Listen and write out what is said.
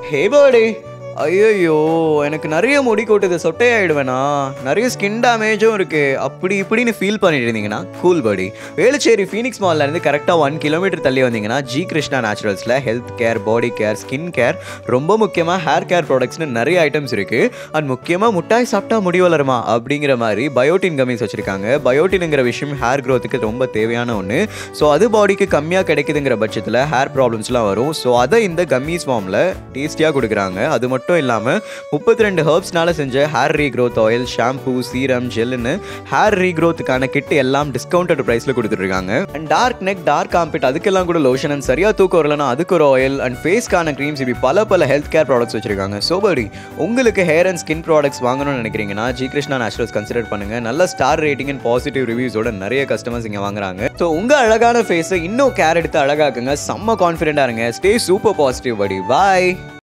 ஹே birthday ஐயோ எனக்கு நிறைய முடி கொட்டுது சொட்டையாயிடுவேனா நிறைய ஸ்கின் டேமேஜும் இருக்கு அப்படி இப்படின்னு ஃபீல் பண்ணிட்டு இருந்தீங்கன்னா கூல் படி வேலுச்சேரி ஃபீனிக்ஸ் மால்ல இருந்து கரெக்டாக ஒன் கிலோமீட்டர் தள்ளி வந்தீங்கன்னா ஜி கிருஷ்ணா நேச்சுரல்ஸில் health care body care skin care ரொம்ப முக்கியமாக ஹேர் கேர் ப்ராடக்ட்ஸ்னு நிறைய ஐட்டம்ஸ் இருக்கு அண்ட் முக்கியமாக முட்டாய் சாப்பிட்டா முடி வளருமா அப்படிங்கிற மாதிரி பயோட்டின் கம்மிஸ் வச்சிருக்காங்க பயோட்டினுங்கிற விஷயம் ஹேர் க்ரோத்துக்கு ரொம்ப தேவையான ஒன்று ஸோ அது பாடிக்கு கம்மியாக கிடைக்குதுங்கிற பட்சத்தில் ஹேர் ப்ராப்ளம்ஸ்லாம் வரும் ஸோ அதை இந்த கம்மீஸ் ஃபார்மில் டேஸ்டியாக கொடுக்குறாங்க அது மட்டும் இல்லாமல் முப்பத்தி ரெண்டு ஹர்ப்ஸ்னால செஞ்ச hair regrowth oil shampoo serum ஜெல்லுன்னு ஹேர் ரீக்ரோத்துக்கான கிட் எல்லாம் டிஸ்கவுண்டட் ப்ரைஸில் கொடுத்துருக்காங்க அண்ட் டார்க் நெக் டார்க் காம்பிட் அதுக்கெல்லாம் கூட லோஷன் அண்ட் சரியாக தூக்கம் வரலனா அதுக்கு ஒரு ஆயில் அண்ட் ஃபேஸ்க்கான க்ரீம்ஸ் இப்படி பல பல ஹெல்த் கேர் ப்ராடக்ட்ஸ் வச்சிருக்காங்க சோபரி உங்களுக்கு ஹேர் அண்ட் ஸ்கின் ப்ராடக்ட்ஸ் வாங்கணும்னு நினைக்கிறீங்கன்னா ஜி கிருஷ்ணா நேச்சுரல்ஸ் கன்சிடர் பண்ணுங்க நல்ல ஸ்டார் ரேட்டிங் அண்ட் பாசிட்டிவ் ரிவ்யூஸோட நிறைய கஸ்டமர்ஸ் இங்கே வாங்குறாங்க ஸோ உங்க அழகான ஃபேஸை இன்னும் கேர் எடுத்து அழகாக்குங்க செம்ம கான்ஃபிடென்ட்டாக இருங்க ஸ்டே சூப்பர் பாசிட்டிவ் படி பாய்